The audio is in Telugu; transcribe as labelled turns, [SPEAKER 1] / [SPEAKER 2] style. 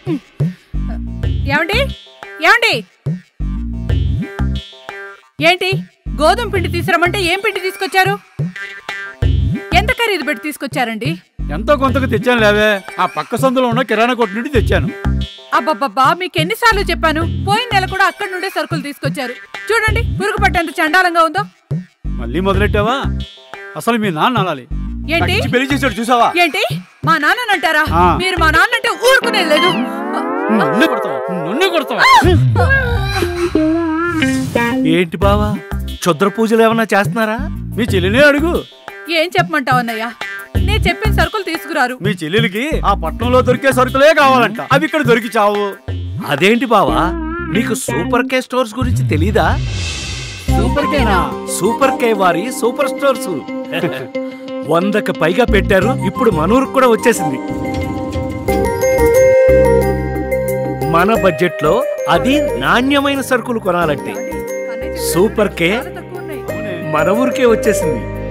[SPEAKER 1] ఏమండి ఏమండి ఏంటి గోధుమ పిండి తీసుకురమ్మంటే ఏం పిండి తీసుకొచ్చారు ఎంత ఖరీదు పెట్టి తీసుకొచ్చారండి
[SPEAKER 2] ఎంతో కొంతకు తెచ్చాను లేవే ఆ పక్క సందులో ఉన్న కిరాణా కొట్టు నుండి తెచ్చాను
[SPEAKER 1] అబ్బబ్బబ్బా మీకు ఎన్నిసార్లు చెప్పాను పోయిన నెల కూడా అక్కడి నుండే సరుకులు తీసుకొచ్చారు చూడండి పురుగు పట్టేంత చండాలంగా ఉందో
[SPEAKER 2] మళ్ళీ మొదలెట్టావా అసలు మీ నాన్న అనాలి
[SPEAKER 1] ఏంటి
[SPEAKER 2] నాకు ఇచ్చి పెళ్లి చేశాడు చూసావా
[SPEAKER 1] ఏంటి మా నాన్నంటారా
[SPEAKER 2] ఆ.
[SPEAKER 1] మీరు మా నాన్నంటే ఊరుకునేది లేదు
[SPEAKER 2] నన్ను కొడతావా నన్ను కొడతావా
[SPEAKER 3] ఏంటి బావా క్షుద్ర పూజలు ఏమన్నా చేస్తున్నారా
[SPEAKER 2] మీ చెల్లినే అడుగు
[SPEAKER 1] ఏం చెప్పమంటావు అన్నయ్య నేను చెప్పిన సరుకులు తీసుకురారు
[SPEAKER 2] మీ చెల్లెలికి ఆ పట్టణంలో దొరికే సరుకులే కావాలంట అవి ఇక్కడ దొరికి చావు
[SPEAKER 3] అదేంటి బావా నీకు సూపర్ కే స్టోర్స్ గురించి తెలీదా
[SPEAKER 2] సూపర్ కేనా
[SPEAKER 3] సూపర్ కే వారి సూపర్ స్టోర్స్ వందకు పైగా పెట్టారు ఇప్పుడు మనూరుకు కూడా వచ్చేసింది మన బడ్జెట్ లో అది నాణ్యమైన సరుకులు కొనాలంటే
[SPEAKER 1] అన్నయ్య చెప్పిన
[SPEAKER 3] సూపర్ కే
[SPEAKER 1] చాలా తక్కువ ఉన్నాయి.
[SPEAKER 2] అవునే
[SPEAKER 3] మన ఊరికే వచ్చేసింది